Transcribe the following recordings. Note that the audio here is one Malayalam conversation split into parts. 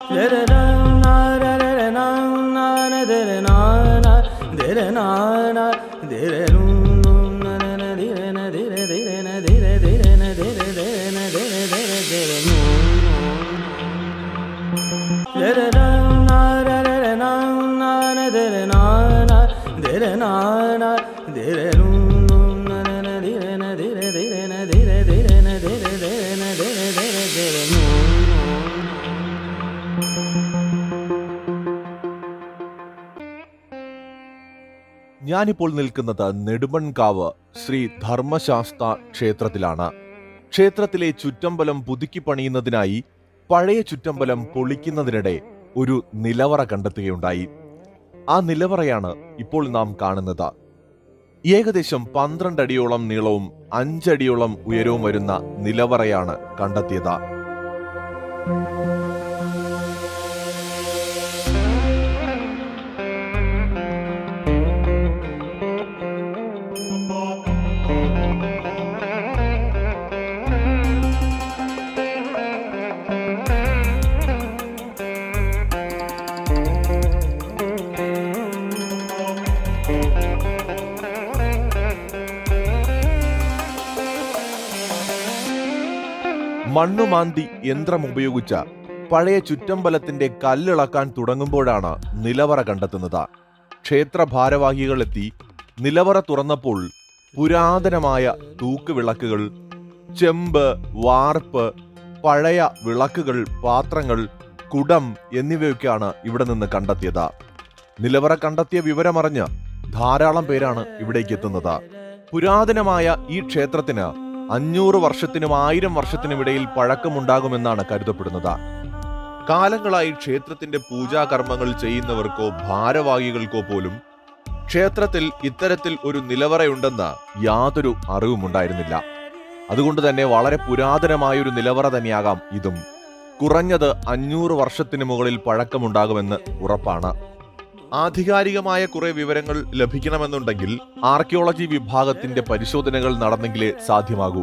ഞാനിപ്പോൾ നിൽക്കുന്നത് നെടുമൺകാവ് ശ്രീ ധർമ്മശാസ്ത്ര ക്ഷേത്രത്തിലാണ് ക്ഷേത്രത്തിലെ ചുറ്റമ്പലം പുതുക്കി പണിയുന്നതിനായി പഴയ ചുറ്റമ്പലം പൊളിക്കുന്നതിനിടെ ഒരു നിലവറ കണ്ടെത്തുകയുണ്ടായി ആ നിലവറയാണ് ഇപ്പോൾ നാം കാണുന്നത് ഏകദേശം പന്ത്രണ്ട് അടിയോളം നീളവും അഞ്ചടിയോളം ഉയരവും വരുന്ന നിലവറയാണ് കണ്ടെത്തിയത് മണ്ണുമാന്തി യന്ത്രം ഉപയോഗിച്ച പഴയ ചുറ്റമ്പലത്തിന്റെ കല്ലിളക്കാൻ തുടങ്ങുമ്പോഴാണ് നിലവറ കണ്ടെത്തുന്നത് ക്ഷേത്ര ഭാരവാഹികൾ എത്തി നിലവറ തുറന്നപ്പോൾ പുരാതനമായ തൂക്കുവിളക്കുകൾ ചെമ്പ് വാർപ്പ് പഴയ വിളക്കുകൾ പാത്രങ്ങൾ കുടം എന്നിവയൊക്കെയാണ് ഇവിടെ നിന്ന് കണ്ടെത്തിയത് നിലവറ കണ്ടെത്തിയ വിവരമറിഞ്ഞ് ധാരാളം പേരാണ് ഇവിടേക്ക് എത്തുന്നത് പുരാതനമായ ഈ ക്ഷേത്രത്തിന് അഞ്ഞൂറ് വർഷത്തിനും ആയിരം വർഷത്തിനും ഇടയിൽ പഴക്കമുണ്ടാകുമെന്നാണ് കരുതപ്പെടുന്നത് കാലങ്ങളായി ക്ഷേത്രത്തിന്റെ പൂജാകർമ്മങ്ങൾ ചെയ്യുന്നവർക്കോ ഭാരവാഹികൾക്കോ പോലും ക്ഷേത്രത്തിൽ ഇത്തരത്തിൽ ഒരു നിലവറയുണ്ടെന്ന് യാതൊരു അറിവുമുണ്ടായിരുന്നില്ല അതുകൊണ്ട് തന്നെ വളരെ പുരാതനമായ ഒരു നിലവറ തന്നെയാകാം ഇതും കുറഞ്ഞത് അഞ്ഞൂറ് വർഷത്തിന് മുകളിൽ പഴക്കമുണ്ടാകുമെന്ന് ഉറപ്പാണ് ആധികാരികമായ കുറെ വിവരങ്ങൾ ലഭിക്കണമെന്നുണ്ടെങ്കിൽ ആർക്കിയോളജി വിഭാഗത്തിന്റെ പരിശോധനകൾ നടന്നെങ്കിലേ സാധ്യമാകൂ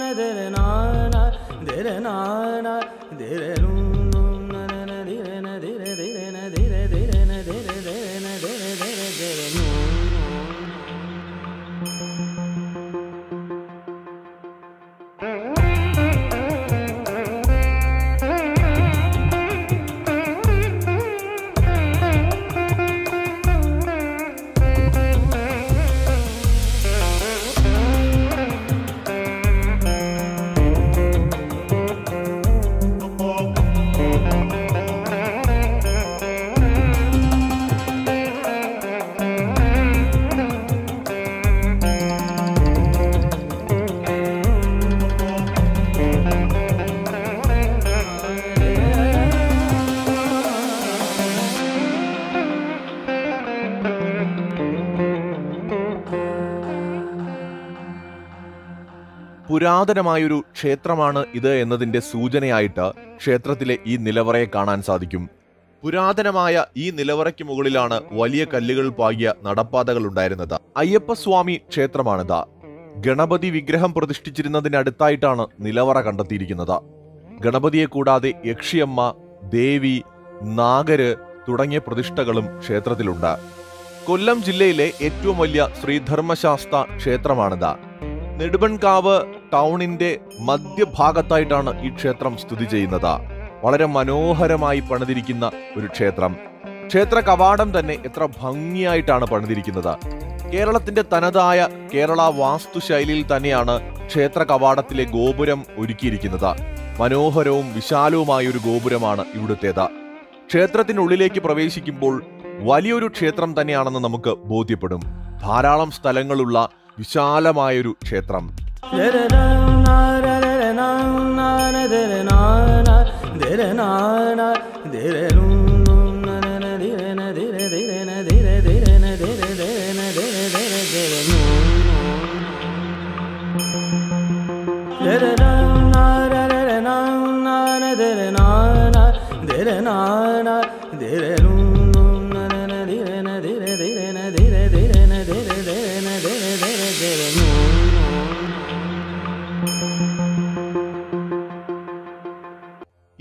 പുരാതനമായൊരു ക്ഷേത്രമാണ് ഇത് എന്നതിന്റെ സൂചനയായിട്ട് ക്ഷേത്രത്തിലെ ഈ നിലവറയെ കാണാൻ സാധിക്കും പുരാതനമായ ഈ നിലവറയ്ക്ക് മുകളിലാണ് വലിയ കല്ലുകൾ പാകിയ നടപ്പാതകൾ ഉണ്ടായിരുന്നത് അയ്യപ്പസ്വാമി ക്ഷേത്രമാണിത് ഗണപതി വിഗ്രഹം പ്രതിഷ്ഠിച്ചിരുന്നതിനടുത്തായിട്ടാണ് നിലവറ കണ്ടെത്തിയിരിക്കുന്നത് ഗണപതിയെ കൂടാതെ യക്ഷിയമ്മ ദേവി നാഗര് തുടങ്ങിയ പ്രതിഷ്ഠകളും ക്ഷേത്രത്തിലുണ്ട് കൊല്ലം ജില്ലയിലെ ഏറ്റവും വലിയ ശ്രീധർമ്മശാസ്ത്ര ക്ഷേത്രമാണിത് നെടുമൺകാവ് ടൗണിന്റെ മധ്യഭാഗത്തായിട്ടാണ് ഈ ക്ഷേത്രം സ്ഥിതി ചെയ്യുന്നത് വളരെ മനോഹരമായി പണിതിരിക്കുന്ന ഒരു ക്ഷേത്രം ക്ഷേത്ര കവാടം തന്നെ എത്ര ഭംഗിയായിട്ടാണ് പണിതിരിക്കുന്നത് കേരളത്തിന്റെ തനതായ കേരള വാസ്തുശൈലിയിൽ തന്നെയാണ് ക്ഷേത്ര കവാടത്തിലെ ഗോപുരം ഒരുക്കിയിരിക്കുന്നത് മനോഹരവും വിശാലവുമായ ഒരു ഗോപുരമാണ് ഇവിടുത്തേത് ക്ഷേത്രത്തിനുള്ളിലേക്ക് പ്രവേശിക്കുമ്പോൾ വലിയൊരു ക്ഷേത്രം തന്നെയാണെന്ന് നമുക്ക് ബോധ്യപ്പെടും ധാരാളം സ്ഥലങ്ങളുള്ള വിശാലമായൊരു ക്ഷേത്രം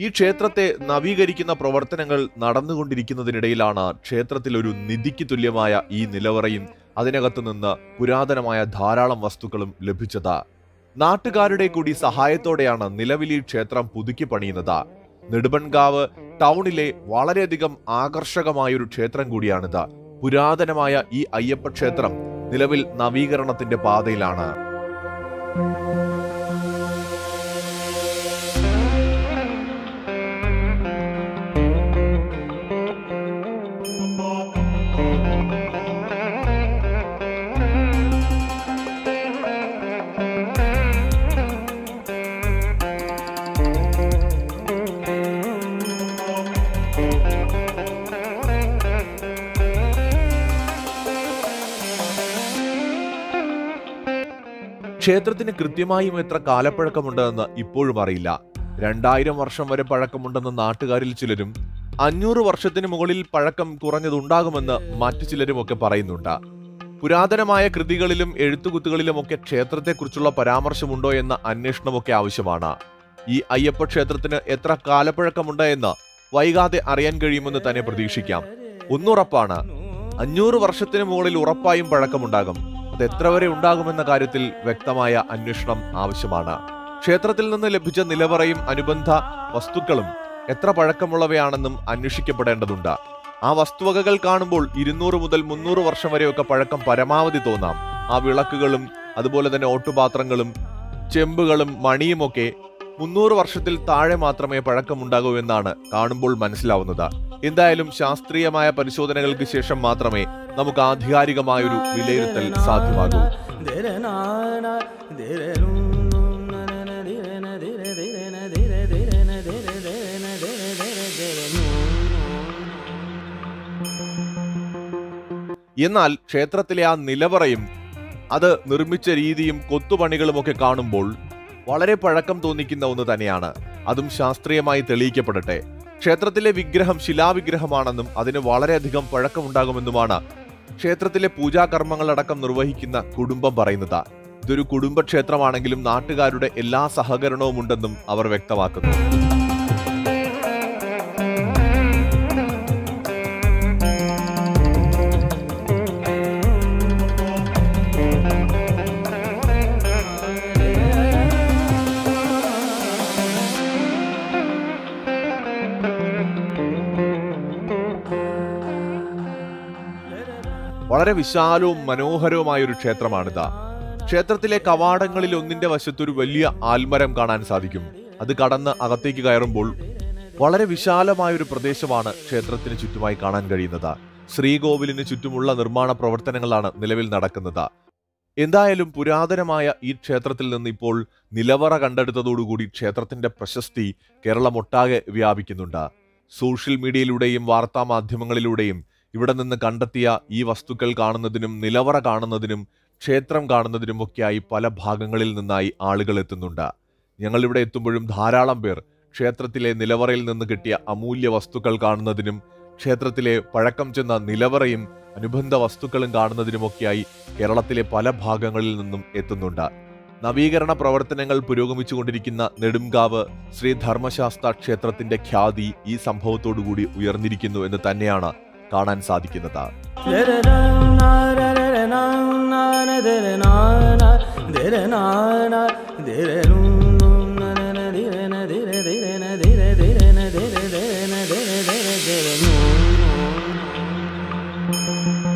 ഈ ക്ഷേത്രത്തെ നവീകരിക്കുന്ന പ്രവർത്തനങ്ങൾ നടന്നുകൊണ്ടിരിക്കുന്നതിനിടയിലാണ് ക്ഷേത്രത്തിൽ ഒരു നിധിക്ക് തുല്യമായ ഈ നിലവറയും അതിനകത്ത് നിന്ന് പുരാതനമായ ധാരാളം വസ്തുക്കളും ലഭിച്ചത് നാട്ടുകാരുടെ കൂടി സഹായത്തോടെയാണ് നിലവിൽ ഈ ക്ഷേത്രം പുതുക്കി പണിയുന്നത് നെടുമൺകാവ് ടൗണിലെ വളരെയധികം ആകർഷകമായൊരു ക്ഷേത്രം കൂടിയാണിത് പുരാതനമായ ഈ അയ്യപ്പ ക്ഷേത്രം നിലവിൽ നവീകരണത്തിന്റെ പാതയിലാണ് ക്ഷേത്രത്തിന് കൃത്യമായും എത്ര കാലപ്പഴക്കമുണ്ടെന്ന് ഇപ്പോഴും അറിയില്ല രണ്ടായിരം വർഷം വരെ പഴക്കമുണ്ടെന്ന് നാട്ടുകാരിൽ ചിലരും അഞ്ഞൂറ് വർഷത്തിന് മുകളിൽ പഴക്കം കുറഞ്ഞതുണ്ടാകുമെന്ന് മറ്റു ചിലരുമൊക്കെ പറയുന്നുണ്ട് പുരാതനമായ കൃതികളിലും എഴുത്തുകുത്തുകളിലുമൊക്കെ ക്ഷേത്രത്തെക്കുറിച്ചുള്ള പരാമർശമുണ്ടോ എന്ന അന്വേഷണമൊക്കെ ആവശ്യമാണ് ഈ അയ്യപ്പ ക്ഷേത്രത്തിന് എത്ര കാലപ്പഴക്കമുണ്ട് എന്ന് വൈകാതെ അറിയാൻ കഴിയുമെന്ന് തന്നെ പ്രതീക്ഷിക്കാം ഒന്നുറപ്പാണ് അഞ്ഞൂറ് വർഷത്തിന് മുകളിൽ ഉറപ്പായും പഴക്കമുണ്ടാകും അത് എത്ര വരെ ഉണ്ടാകുമെന്ന കാര്യത്തിൽ വ്യക്തമായ അന്വേഷണം ആവശ്യമാണ് ക്ഷേത്രത്തിൽ നിന്ന് ലഭിച്ച നിലവറയും അനുബന്ധ വസ്തുക്കളും എത്ര പഴക്കമുള്ളവയാണെന്നും അന്വേഷിക്കപ്പെടേണ്ടതുണ്ട് ആ വസ്തുവകകൾ കാണുമ്പോൾ ഇരുന്നൂറ് മുതൽ മുന്നൂറ് വർഷം വരെയൊക്കെ പഴക്കം പരമാവധി തോന്നാം ആ വിളക്കുകളും അതുപോലെ തന്നെ ഓട്ടുപാത്രങ്ങളും ചെമ്പുകളും മണിയുമൊക്കെ മുന്നൂറ് വർഷത്തിൽ താഴെ മാത്രമേ പഴക്കമുണ്ടാകൂ എന്നാണ് കാണുമ്പോൾ മനസ്സിലാവുന്നത് എന്തായാലും ശാസ്ത്രീയമായ പരിശോധനകൾക്ക് ശേഷം മാത്രമേ നമുക്ക് ആധികാരികമായൊരു വിലയിരുത്തൽ സാധ്യമാകൂ എന്നാൽ ക്ഷേത്രത്തിലെ ആ നിലവറയും അത് നിർമ്മിച്ച രീതിയും കൊത്തുപണികളുമൊക്കെ കാണുമ്പോൾ വളരെ പഴക്കം തോന്നിക്കുന്ന ഒന്ന് തന്നെയാണ് അതും ശാസ്ത്രീയമായി തെളിയിക്കപ്പെടട്ടെ ക്ഷേത്രത്തിലെ വിഗ്രഹം ശിലാവിഗ്രഹമാണെന്നും അതിന് വളരെയധികം പഴക്കമുണ്ടാകുമെന്നുമാണ് ക്ഷേത്രത്തിലെ പൂജാകർമ്മങ്ങളടക്കം നിർവഹിക്കുന്ന കുടുംബം പറയുന്നത് ഇതൊരു കുടുംബക്ഷേത്രമാണെങ്കിലും നാട്ടുകാരുടെ എല്ലാ സഹകരണവും ഉണ്ടെന്നും അവർ വ്യക്തമാക്കുന്നു വളരെ വിശാലവും മനോഹരവുമായ ഒരു ക്ഷേത്രമാണിത് ക്ഷേത്രത്തിലെ കവാടങ്ങളിൽ ഒന്നിന്റെ വശത്തൊരു വലിയ ആൽമരം കാണാൻ സാധിക്കും അത് കടന്ന് അകത്തേക്ക് കയറുമ്പോൾ വളരെ വിശാലമായ ഒരു പ്രദേശമാണ് ക്ഷേത്രത്തിന് ചുറ്റുമായി കാണാൻ കഴിയുന്നത് ശ്രീകോവിലിന് ചുറ്റുമുള്ള നിർമ്മാണ പ്രവർത്തനങ്ങളാണ് നിലവിൽ നടക്കുന്നത് എന്തായാലും പുരാതനമായ ഈ ക്ഷേത്രത്തിൽ നിന്ന് ഇപ്പോൾ നിലവറ കണ്ടെടുത്തതോടുകൂടി ക്ഷേത്രത്തിന്റെ പ്രശസ്തി കേരളമൊട്ടാകെ വ്യാപിക്കുന്നുണ്ട് സോഷ്യൽ മീഡിയയിലൂടെയും വാർത്താ മാധ്യമങ്ങളിലൂടെയും ഇവിടെ നിന്ന് കണ്ടെത്തിയ ഈ വസ്തുക്കൾ കാണുന്നതിനും നിലവറ കാണുന്നതിനും ക്ഷേത്രം കാണുന്നതിനുമൊക്കെയായി പല ഭാഗങ്ങളിൽ നിന്നായി ആളുകൾ എത്തുന്നുണ്ട് ഞങ്ങൾ ഇവിടെ എത്തുമ്പോഴും ധാരാളം പേർ ക്ഷേത്രത്തിലെ നിലവറയിൽ നിന്ന് കിട്ടിയ അമൂല്യ വസ്തുക്കൾ കാണുന്നതിനും ക്ഷേത്രത്തിലെ പഴക്കം ചെന്ന നിലവറയും അനുബന്ധ വസ്തുക്കളും കാണുന്നതിനുമൊക്കെയായി കേരളത്തിലെ പല ഭാഗങ്ങളിൽ നിന്നും എത്തുന്നുണ്ട് നവീകരണ പ്രവർത്തനങ്ങൾ പുരോഗമിച്ചുകൊണ്ടിരിക്കുന്ന നെടുംകാവ് ശ്രീ ധർമ്മശാസ്ത്ര ക്ഷേത്രത്തിന്റെ ഖ്യാതി ഈ സംഭവത്തോടുകൂടി ഉയർന്നിരിക്കുന്നു എന്ന് തന്നെയാണ് കാണാൻ സാധിക്കുന്നത് ധീര